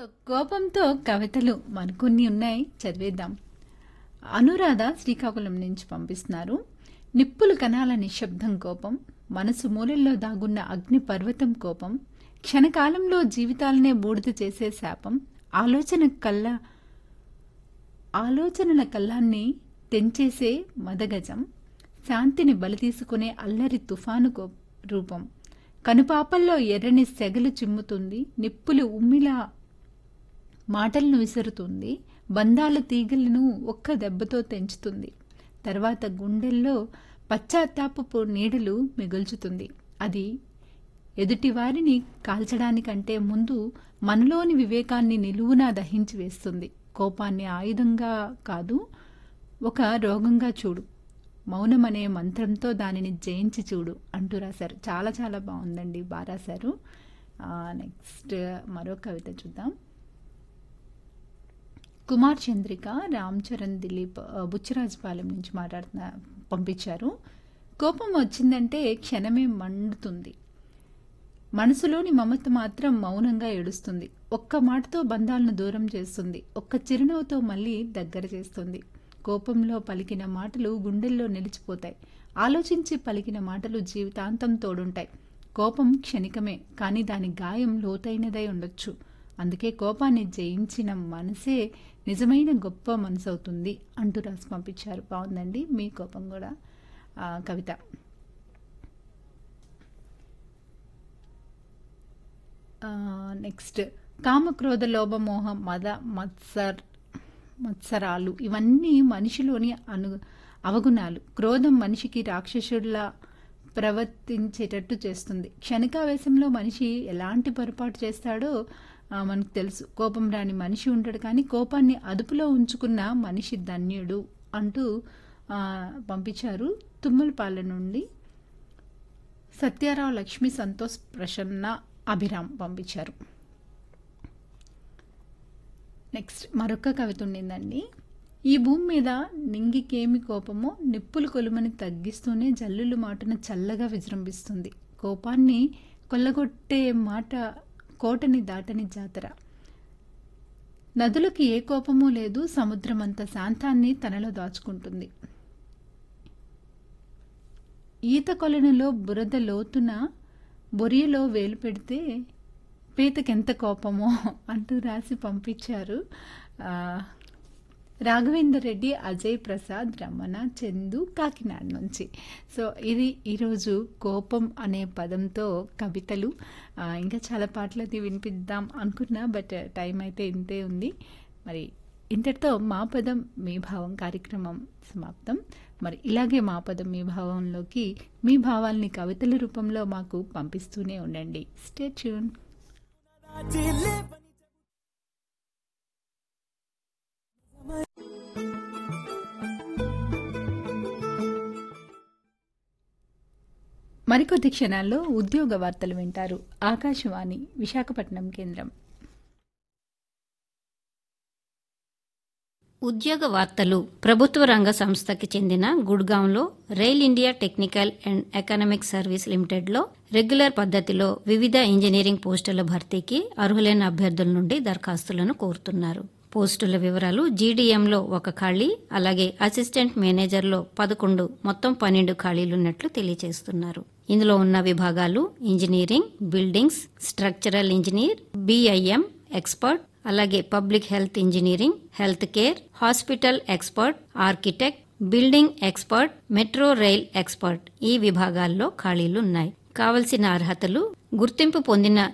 so కోపంతో కవితలు మరికొన్ని ఉన్నాయి చదివేద్దాం అనురాధ శ్రీకాకుళం నుంచి పంపిస్తున్నారు నిప్పులు కనాల నిశ్శబ్దం కోపం మనసు మూలల్లో దాగున్న అగ్ని పర్వతం కోపం క్షణకాలంలో జీవితాలనే బూడిద చేసే శాపం ఆలోచన కళ్ళ ఆలోచనల కళ్ళాన్ని తెంచేసే మదగజం శాంతిని బలి తీసుకునే అల్లరి తుఫాను కో- రూపం కనుపాపల్లో ఎర్రని సెగలు చిమ్ముతుంది నిప్పులు ఉమ్మిలా మాటలను విసురుతుంది బంధాల తీగలను ఒక్క దెబ్బతో తెంచుతుంది తర్వాత గుండెల్లో పశ్చాత్తాపపు నీడలు మిగుల్చుతుంది అది ఎదుటివారిని కాల్చడానికంటే ముందు మనలోని వివేకాన్ని నిలువునా దహించి వేస్తుంది కోపాన్ని ఆయుధంగా కాదు ఒక రోగంగా చూడు మౌనం అనే మంత్రంతో దానిని జయించి చూడు అంటూ రాశారు చాలా చాలా బాగుందండి బాగా రాశారు నెక్స్ట్ మరో కవిత చూద్దాం కుమార్ చంద్రిక రామ్ చరణ్ దిలీప్ ఆ, బుచ్చిరాజపాలెం నుంచి మాట్లాడుతున్న పంపించారు కోపం వచ్చిందంటే క్షణమే మండుతుంది మనసులోని మమత మాత్రం మౌనంగా ఏడుస్తుంది ఒక్క మాటతో బంధాలను దూరం చేస్తుంది ఒక్క చిరునవ్వుతో మళ్ళీ దగ్గర చేస్తుంది కోపంలో పలికిన మాటలు గుండెల్లో నిలిచిపోతాయి ఆలోచించి పలికిన మాటలు జీవితాంతం తోడుంటాయి కోపం క్షణికమే కానీ దాని గాయం లోతైనదై ఉండొచ్చు అందుకే కోపాన్ని జయించిన మనసే నిజమైన గొప్ప మనసు అవుతుంది అంటూ రాసి పంపించారు బాగుందండి మీ కోపం కూడా ఆ, కవిత నెక్స్ట్ కామక్రోధ లోభమోహ మద మత్సర్ మత్సరాలు ఇవన్నీ మనిషిలోని అను అవగుణాలు క్రోధం మనిషికి రాక్షసుడిలా ప్రవర్తించేటట్టు చేస్తుంది క్షణికావేశంలో మనిషి ఎలాంటి పొరపాటు చేస్తాడో ఆ, మనకు తెలుసు కోపం రాని మనిషి ఉంటాడు కానీ కోపాన్ని అదుపులో ఉంచుకున్న మనిషి ధన్యుడు అంటూ ఆ, పంపించారు తుమ్మలపాలె నుండి సత్యారావు లక్ష్మి సంతోష్ ప్రసన్న అభిరామ్ పంపించారు నెక్స్ట్ మరొక కవిత ఉండిందండి ఈ భూమి మీద నింగికేమి కోపమో నిప్పులు కొలుమని తగ్గిస్తూనే జల్లులు మాటను చల్లగా విజృంభిస్తుంది కోపాన్ని కొల్లగొట్టే మాట కోటని దాటని జాతర నదులకు ఏ కోపమూ లేదు సముద్రమంత శాంతాన్ని తనలో దాచుకుంటుంది ఈత కొలనులో బురద లోతున బొరియలో వేలు పెడితే పీతకెంత కోపమో అంటూ రాసి పంపించారు ఆ, రాఘవేందర్ రెడ్డి అజయ్ ప్రసాద్ రమణ చందు కాకినాడ నుంచి సో ఇది ఈరోజు కోపం అనే పదంతో కవితలు ఆ, ఇంకా చాలా పాటలు అది వినిపిద్దాం అనుకున్నా బట్ టైం అయితే ఇంతే ఉంది మరి ఇంతటితో మా పదం మీ భావం కార్యక్రమం సమాప్తం మరి ఇలాగే మా పదం మీ భావంలోకి మీ భావాల్ని కవితల రూపంలో మాకు పంపిస్తూనే ఉండండి స్టే ట్యూన్ మరికొద్ది క్షణాల్లో ఉద్యోగ వార్తలు వింటారు ఆకాశవాణి విశాఖపట్నం కేంద్రం ఉద్యోగ వార్తలు ప్రభుత్వ రంగ సంస్థకి చెందిన గుడ్గాంలో rail India technical and economic service లిమిటెడ్లో రెగ్యులర్ పద్ధతిలో వివిధ ఇంజనీరింగ్ పోస్టుల భర్తీకి అర్హులైన అభ్యర్థుల నుండి దరఖాస్తులను కోరుతున్నారు పోస్టుల వివరాలు జీడీఎంలో ఒక ఖాళీ అలాగే అసిస్టెంట్ మేనేజర్లో పదకొండు మొత్తం పన్నెండు ఖాళీలున్నట్లు తెలియజేస్తున్నారు ఇందులో ఉన్న విభాగాలు engineering buildings structural engineer BIM expert అలాగే public health engineering health care hospital expert architect building expert metro rail expert ఈ విభాగాల్లో ఖాళీలు ఉన్నాయి కావలసిన అర్హతలు గుర్తింపు పొందిన